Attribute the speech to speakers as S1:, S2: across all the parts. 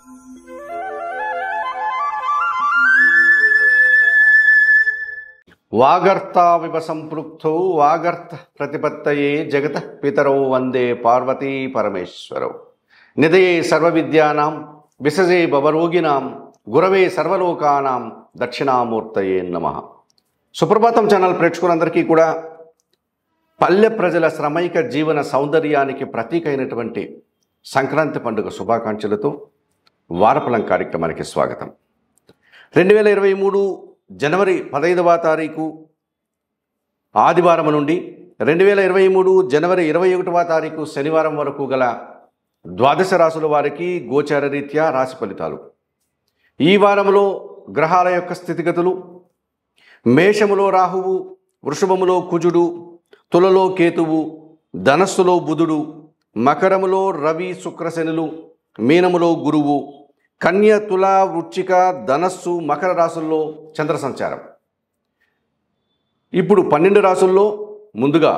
S1: వాగర్తావివ సంపృక్తౌ వాగర్త ప్రతిపత్తయే జగత పితరౌ వందే పార్వతీ పరమేశ్వరౌ నిదయే సర్వవిద్యానాం విసజే భవరోగినాం గురవే సర్వలోకానాం దక్షిణామూర్తయే నమ సుప్రభాతం ఛానల్ ప్రేక్షకులందరికీ కూడా పల్లె ప్రజల శ్రమైక జీవన సౌందర్యానికి ప్రతీక అయినటువంటి సంక్రాంతి పండుగ శుభాకాంక్షలతో వారఫలం కార్యక్రమానికి స్వాగతం రెండు వేల ఇరవై మూడు జనవరి పదహైదవ తారీఖు ఆదివారం నుండి రెండు వేల ఇరవై మూడు జనవరి ఇరవై ఒకటవ తారీఖు శనివారం వరకు గల ద్వాదశ రాసుల వారికి గోచార రీత్యా రాశి ఫలితాలు ఈ వారంలో గ్రహాల యొక్క స్థితిగతులు మేషములో రాహువు వృషభములో కుజుడు తులలో కేతువు ధనస్సులో బుధుడు మకరములో రవి శుక్రశనులు మీనములో గురువు కన్య తుల వృచ్చిక ధనస్సు మకర రాశుల్లో చంద్ర సంచారం ఇప్పుడు పన్నెండు రాసుల్లో ముందుగా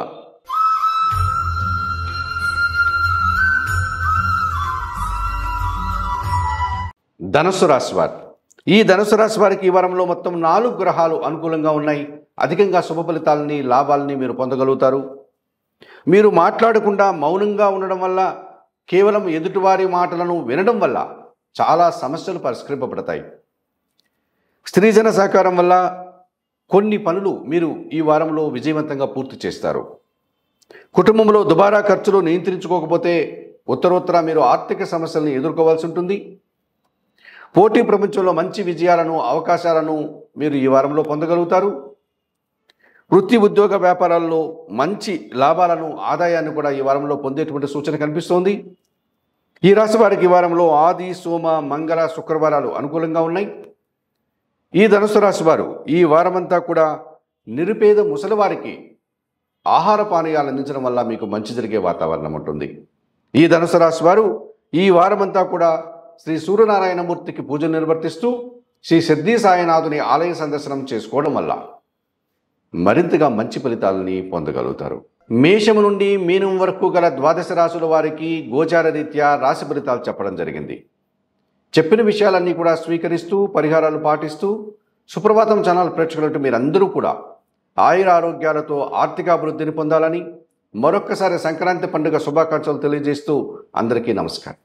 S1: ధనస్సు రాశి వారు ఈ ధనుసు రాశి వారికి ఈ వారంలో మొత్తం నాలుగు గ్రహాలు అనుకూలంగా ఉన్నాయి అధికంగా శుభ ఫలితాలని లాభాలని మీరు పొందగలుగుతారు మీరు మాట్లాడకుండా మౌనంగా ఉండడం వల్ల కేవలం ఎదుటివారి మాటలను వినడం వల్ల చాలా సమస్యలు పరిష్కరింపబడతాయి స్త్రీజన సహకారం వల్ల కొన్ని పనులు మీరు ఈ వారంలో విజయవంతంగా పూర్తి చేస్తారు కుటుంబంలో దుబారా ఖర్చులు నియంత్రించుకోకపోతే ఉత్తరోత్తర మీరు ఆర్థిక సమస్యలను ఎదుర్కోవాల్సి ఉంటుంది పోటీ ప్రపంచంలో మంచి విజయాలను అవకాశాలను మీరు ఈ వారంలో పొందగలుగుతారు వృత్తి ఉద్యోగ వ్యాపారాల్లో మంచి లాభాలను ఆదాయాన్ని కూడా ఈ వారంలో పొందేటువంటి సూచన కనిపిస్తోంది ఈ రాశి వారికి ఈ వారంలో ఆది సోమ మంగళ శుక్రవారాలు అనుకూలంగా ఉన్నాయి ఈ ధనుసు రాశి వారు ఈ వారమంతా కూడా నిరుపేద ముసలివారికి ఆహార పానీయాలు అందించడం వల్ల మీకు మంచి జరిగే వాతావరణం ఉంటుంది ఈ ధనుసు రాశి వారు ఈ వారమంతా కూడా శ్రీ సూర్యనారాయణమూర్తికి పూజలు నిర్వర్తిస్తూ శ్రీ సిద్ధి సాయినాథుని ఆలయ సందర్శనం చేసుకోవడం వల్ల మరింతగా మంచి ఫలితాలని పొందగలుగుతారు మేషము నుండి మీనం వరకు గల ద్వాదశ రాశుల వారికి గోచార రీత్యా రాశి ఫలితాలు చెప్పడం జరిగింది చెప్పిన విషయాలన్నీ కూడా స్వీకరిస్తూ పరిహారాలు పాటిస్తూ సుప్రభాతం ఛానల్ ప్రేక్షకులట్టు మీరందరూ కూడా ఆయుర ఆరోగ్యాలతో ఆర్థికాభివృద్ధిని పొందాలని మరొక్కసారి సంక్రాంతి పండుగ శుభాకాంక్షలు తెలియజేస్తూ అందరికీ నమస్కారం